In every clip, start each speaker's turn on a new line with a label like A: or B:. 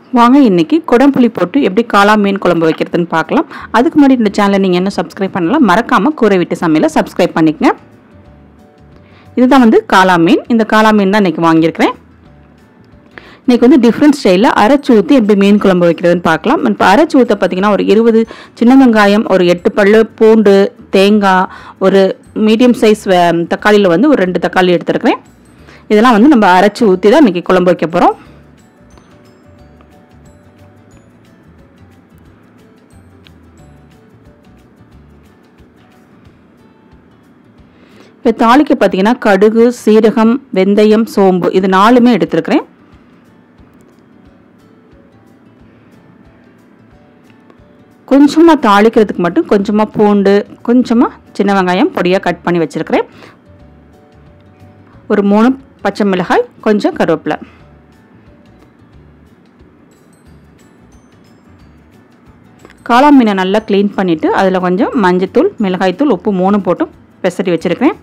A: வாங்க இன்னைக்கு குடம்புளி போட்டு எப்படி காளா மீன் குழம்பு வைக்கிறதுன்னு பார்க்கலாம் அதுக்கு முன்னாடி இந்த சேனலை நீங்கள் என்ன சப்ஸ்கிரைப் பண்ணலாம் மறக்காமல் கூரை வீட்டு சமையலை சப்ஸ்கிரைப் பண்ணிக்கங்க இதுதான் வந்து காளா மீன் இந்த காளா மீன் தான் இன்றைக்கி வாங்கியிருக்கிறேன் இன்றைக்கி வந்து டிஃப்ரெண்ட் ஸ்டைலில் அரைச்சி ஊற்றி எப்படி மீன் குழம்பு வைக்கிறதுன்னு பார்க்கலாம் இப்போ அரைச்சி ஊற்ற பார்த்தீங்கன்னா ஒரு இருபது சின்ன வெங்காயம் ஒரு எட்டு பல்லு பூண்டு தேங்காய் ஒரு மீடியம் சைஸ் தக்காளியில் வந்து ஒரு ரெண்டு தக்காளி எடுத்துருக்கிறேன் இதெல்லாம் வந்து நம்ம அரைச்சி ஊற்றி தான் இன்றைக்கி குழம்பு வைக்க போகிறோம் இப்போ தாளிக்க பார்த்தீங்கன்னா கடுகு சீரகம் வெந்தயம் சோம்பு இது நாலுமே எடுத்துருக்கிறேன் கொஞ்சமாக தாளிக்கிறதுக்கு மட்டும் கொஞ்சமாக பூண்டு கொஞ்சமாக சின்ன வெங்காயம் பொடியாக கட் பண்ணி வச்சுருக்கிறேன் ஒரு மூணு பச்சை மிளகாய் கொஞ்சம் கருவேப்பிலை காளா மீனை நல்லா க்ளீன் பண்ணிவிட்டு அதில் கொஞ்சம் மஞ்சத்தூள் மிளகாய்த்தூள் உப்பு மூணு போட்டு பெசரி வச்சுருக்கிறேன்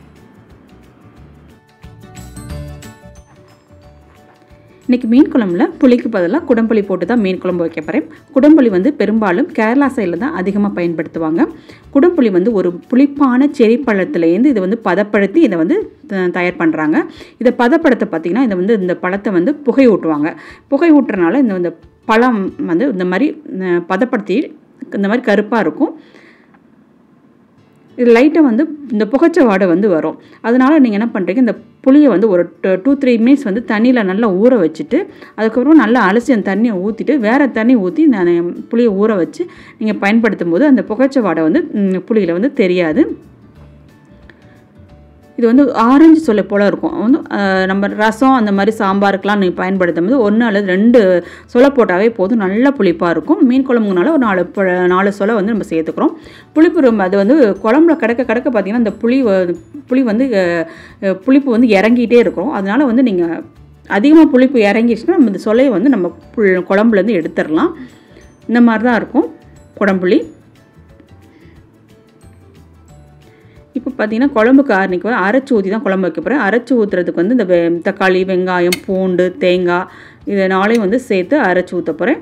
A: இன்றைக்கி மீன் குழம்புல புளிக்கு பதிலாக குடம்புளி போட்டு தான் மீன் குழம்பு வைக்க போகிறேன் குடம்புளி வந்து பெரும்பாலும் கேரளா சைடில் தான் அதிகமாக பயன்படுத்துவாங்க குடம்புளி வந்து ஒரு புளிப்பான செரி பழத்துலேருந்து இதை வந்து பதப்படுத்தி இதை வந்து தயார் பண்ணுறாங்க இதை பதப்படுத்த பார்த்திங்கன்னா இதை வந்து இந்த பழத்தை வந்து புகை ஊட்டுவாங்க புகை ஊட்டுறனால இந்த இந்த பழம் வந்து இந்த மாதிரி பதப்படுத்தி இந்த மாதிரி கருப்பாக இருக்கும் இது லைட்டாக வந்து இந்த புகைச்ச வாடை வந்து வரும் அதனால் நீங்கள் என்ன பண்ணுறீங்க இந்த புளியை வந்து ஒரு டூ த்ரீ மினிட்ஸ் வந்து தண்ணியில் நல்லா ஊற வச்சுட்டு அதுக்கப்புறம் நல்லா அலசி அந்த தண்ணியை ஊற்றிட்டு வேறு தண்ணி ஊற்றி நான் புளியை ஊற வச்சு நீங்கள் பயன்படுத்தும் போது அந்த புகைச்ச வாடை வந்து புளியில் வந்து தெரியாது இது வந்து ஆரஞ்சு சொல்ல போல் இருக்கும் வந்து நம்ம ரசம் அந்த மாதிரி சாம்பாருக்கெலாம் நீங்கள் பயன்படுத்தும் போது ஒன்று அல்லது ரெண்டு சொலை போட்டாவே போதும் நல்ல புளிப்பாக இருக்கும் மீன் குழம்புனால ஒரு நாலு நாலு சொலை வந்து நம்ம சேர்த்துக்கிறோம் புளிப்பு ரொம்ப அது வந்து குழம்புல கிடக்க கிடக்க பார்த்திங்கன்னா இந்த புளி புளி வந்து புளிப்பு வந்து இறங்கிட்டே இருக்கும் அதனால் வந்து நீங்கள் அதிகமாக புளிப்பு இறங்கிடுச்சுன்னா நம்ம இந்த சொலையை வந்து நம்ம குழம்புலேருந்து எடுத்துடலாம் இந்த மாதிரி தான் இருக்கும் குடம்புளி இப்போ பார்த்தீங்கன்னா குழம்புக்கு அன்றைக்கி வந்து அரைச்சி ஊற்றி தான் குழம்பு வைக்க போகிறேன் அரைச்சி ஊற்றுறதுக்கு வந்து இந்த தக்காளி வெங்காயம் பூண்டு தேங்காய் இதை நாளையும் வந்து சேர்த்து அரைச்சி ஊற்ற போகிறேன்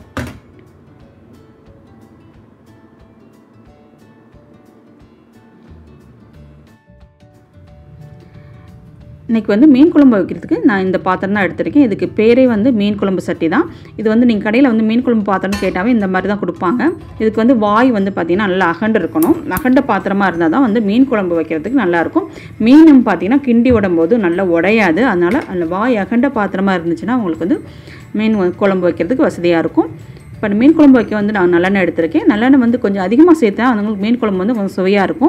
A: இன்றைக்கி வந்து மீன் குழம்பு வைக்கிறதுக்கு நான் இந்த பாத்திரம் தான் எடுத்திருக்கேன் இதுக்கு பேரே வந்து மீன் குழம்பு சட்டி தான் இது வந்து நீங்கள் கடையில் வந்து மீன் குழம்பு பாத்திரம்னு கேட்டாவே இந்த மாதிரி தான் கொடுப்பாங்க இதுக்கு வந்து வாய் வந்து பார்த்திங்கன்னா நல்லா அகண்டு இருக்கணும் அகண்ட பாத்திரமாக இருந்தால் தான் வந்து மீன் குழம்பு வைக்கிறதுக்கு நல்லாயிருக்கும் மீனும் பார்த்திங்கன்னா கிண்டி விடும்போது நல்லா உடையாது அதனால் அந்த வாய் அகண்ட பாத்திரமாக இருந்துச்சுன்னா உங்களுக்கு வந்து மீன் குழம்பு வைக்கிறதுக்கு வசதியாக இருக்கும் இப்போ மீன் குழம்பு வைக்க வந்து நான் நல்லெண்ணெய் எடுத்திருக்கேன் நல்லெண்ணெய் வந்து கொஞ்சம் அதிகமாக சேர்த்தேன் அவங்களுக்கு மீன் குழம்பு வந்து கொஞ்சம் சுவையாக இருக்கும்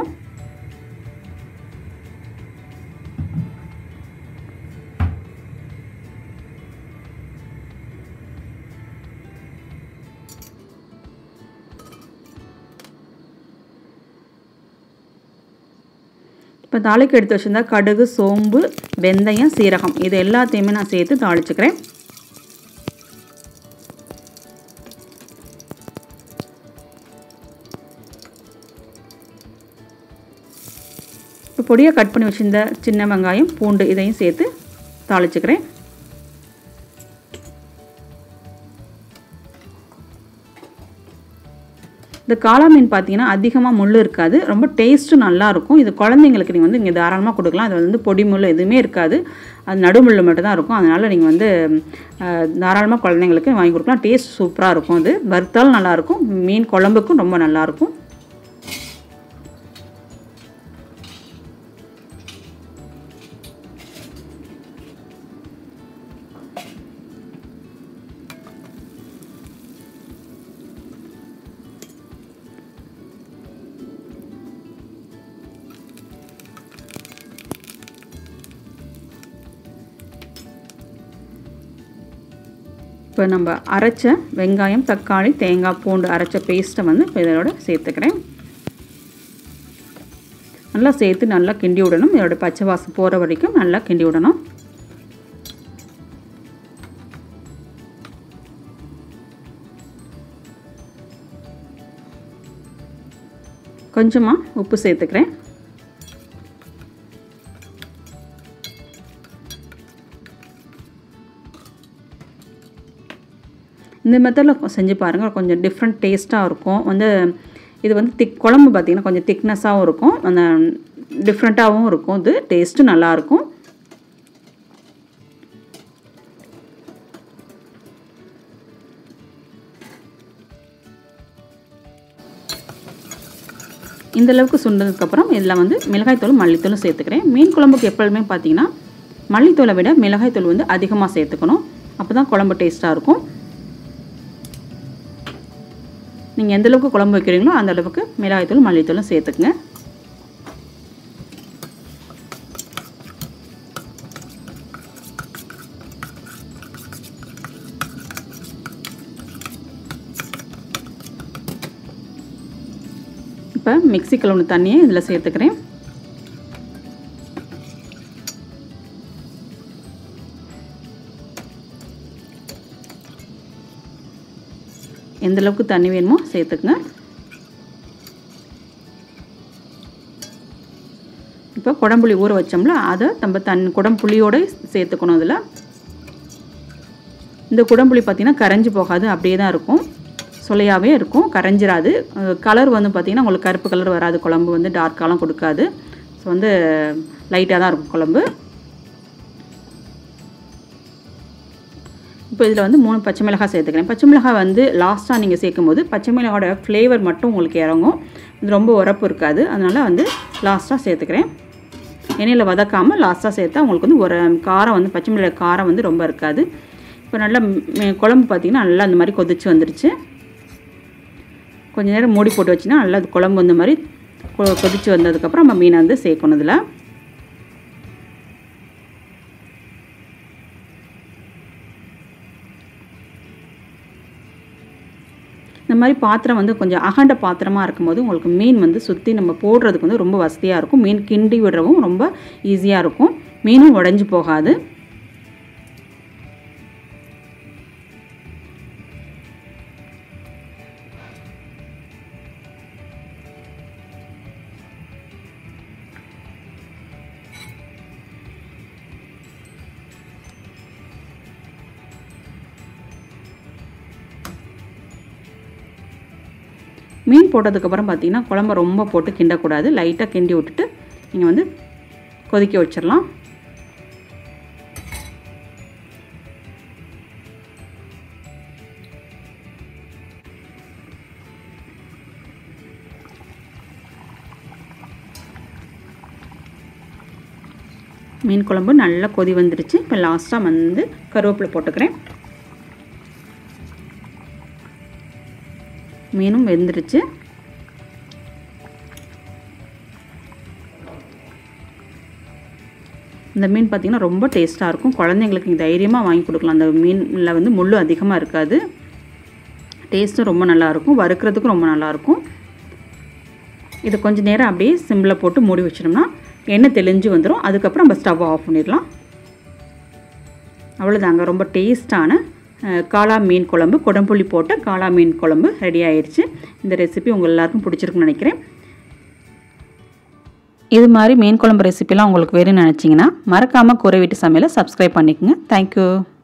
A: இப்போ தாளிக்கு எடுத்து வச்சுருந்தா கடுகு சோம்பு வெந்தயம் சீரகம் இது எல்லாத்தையுமே நான் சேர்த்து தாளிச்சுக்கிறேன் இப்போ பொடியாக கட் பண்ணி வச்சுருந்த சின்ன வெங்காயம் பூண்டு இதையும் சேர்த்து தாளிச்சுக்கிறேன் இந்த காளா மீன் பார்த்தீங்கன்னா அதிகமாக முள் இருக்காது ரொம்ப டேஸ்ட்டும் நல்லாயிருக்கும் இது குழந்தைங்களுக்கு நீங்கள் வந்து இங்கே தாராளமாக கொடுக்கலாம் அது வந்து பொடி முள் எதுவுமே இருக்காது அது நடுமுள் மட்டும் தான் இருக்கும் அதனால் நீங்கள் வந்து தாராளமாக குழந்தைங்களுக்கு வாங்கி கொடுக்கலாம் டேஸ்ட் சூப்பராக இருக்கும் அது வறுத்தாலும் நல்லாயிருக்கும் மீன் குழம்புக்கும் ரொம்ப நல்லாயிருக்கும் இப்போ நம்ம அரைச்ச வெங்காயம் தக்காளி தேங்காய் பூண்டு அரைச்ச பேஸ்ட்டை வந்து இதோட சேர்த்துக்கிறேன் நல்லா சேர்த்து நல்லா கிண்டி விடணும் இதோட பச்சை வாசம் போகிற வரைக்கும் நல்லா கிண்டி விடணும் கொஞ்சமாக உப்பு சேர்த்துக்கிறேன் இந்த மெத்தடில் செஞ்சு பாருங்கள் கொஞ்சம் டிஃப்ரெண்ட் டேஸ்ட்டாக இருக்கும் வந்து இது வந்து திக் குழம்பு பார்த்திங்கன்னா கொஞ்சம் திக்னஸாகவும் இருக்கும் அந்த டிஃப்ரெண்ட்டாகவும் இருக்கும் இது டேஸ்ட்டு நல்லாயிருக்கும் இந்த அளவுக்கு சுண்டதுக்கப்புறம் இதில் வந்து மிளகாய்த்தூள் மல்லித்தூளும் சேர்த்துக்கிறேன் மீன் குழம்புக்கு எப்பொழுதுமே பார்த்தீங்கன்னா மல்லித்தூளை விட மிளகாய்த்தூள் வந்து அதிகமாக சேர்த்துக்கணும் அப்போ தான் குழம்பு டேஸ்ட்டாக இருக்கும் நீங்கள் எந்த அளவுக்கு குழம்பு வைக்கிறீங்களோ அந்த அளவுக்கு மிளகாய்த்தூள் மல்லித்தூளும் சேர்த்துக்குங்க இப்போ மிக்சி கலவுன தண்ணியை இதில் சேர்த்துக்கிறேன் எந்த அளவுக்கு தண்ணி வேணுமோ சேர்த்துக்குங்க இப்போ குடம்புளி ஊற வச்சோம்ல அதை நம்ம தன் குடம்புளியோடு சேர்த்துக்கணும் அதில் இந்த குடம்புளி பார்த்திங்கன்னா கரைஞ்சி போகாது அப்படியே தான் இருக்கும் சொலையாகவே இருக்கும் கரைஞ்சிராது கலர் வந்து பார்த்திங்கன்னா உங்களுக்கு கருப்பு கலர் வராது குழம்பு வந்து டார்க்காலாம் கொடுக்காது ஸோ வந்து லைட்டாக தான் இருக்கும் குழம்பு இப்போ இதில் வந்து மூணு பச்சை மிளகாய் சேர்த்துக்கிறேன் பச்சை மிளகாய் வந்து லாஸ்ட்டாக நீங்கள் சேர்க்கும் போது பச்சை மிளகாயோட ஃப்ளேவர் மட்டும் உங்களுக்கு இறங்கும் இது ரொம்ப உரப்பு இருக்காது அதனால் வந்து லாஸ்ட்டாக சேர்த்துக்கிறேன் எண்ணெயில் வதக்காமல் லாஸ்ட்டாக சேர்த்தா உங்களுக்கு வந்து ஒரு காரம் வந்து பச்சை மிளகாய் காரம் வந்து ரொம்ப இருக்காது இப்போ நல்லா குழம்பு பார்த்திங்கன்னா நல்லா அந்த மாதிரி கொதிச்சு வந்துருச்சு கொஞ்சம் நேரம் மூடி போட்டு வச்சுன்னா நல்லா அது குழம்பு வந்த மாதிரி கொதிச்சு வந்ததுக்கப்புறம் நம்ம மீனை வந்து சேர்க்கணும் இதில் இந்த மாதிரி பாத்திரம் வந்து கொஞ்சம் அகண்ட பாத்திரமாக இருக்கும்போது உங்களுக்கு மீன் வந்து சுற்றி நம்ம போடுறதுக்கு வந்து ரொம்ப வசதியாக இருக்கும் மீன் கிண்டி விடுறவும் ரொம்ப ஈஸியாக இருக்கும் மீனும் உடஞ்சி போகாது மீன் போட்டதுக்கப்புறம் பார்த்தீங்கன்னா குழம்ப ரொம்ப போட்டு கிண்டக்கூடாது லைட்டாக கிண்டி விட்டுட்டு நீங்கள் வந்து கொதிக்க வச்சிடலாம் மீன் குழம்பு நல்லா கொதி வந்துருச்சு இப்போ லாஸ்ட்டாக வந்து கருவேப்பிலை போட்டுக்கிறேன் மீனும் வெந்துருச்சு இந்த மீன் பார்த்திங்கன்னா ரொம்ப டேஸ்ட்டாக இருக்கும் குழந்தைங்களுக்கு தைரியமாக வாங்கி கொடுக்கலாம் அந்த மீனில் வந்து முள் அதிகமாக இருக்காது டேஸ்ட்டும் ரொம்ப நல்லாயிருக்கும் வறுக்கிறதுக்கும் ரொம்ப நல்லாயிருக்கும் இதை கொஞ்சம் நேரம் அப்படியே சிம்மில் போட்டு மூடி வச்சிட்டோம்னா எண்ணெய் தெளிஞ்சு வந்துடும் அதுக்கப்புறம் நம்ம ஸ்டவ் ஆஃப் பண்ணிடலாம் அவ்வளோதாங்க ரொம்ப டேஸ்ட்டான காளா மீன் குழம்பு குடம்புளி போட்ட காளா மீன் குழம்பு ரெடி ஆயிடுச்சு இந்த ரெசிபி உங்கள் எல்லாருக்கும் பிடிச்சிருக்குன்னு நினைக்கிறேன் இது மாதிரி மீன் குழம்பு ரெசிபிலாம் உங்களுக்கு வேணும்னு நினச்சிங்கன்னா மறக்காமல் குறை வீட்டு சமையலை சப்ஸ்கிரைப் பண்ணிக்கோங்க தேங்க்யூ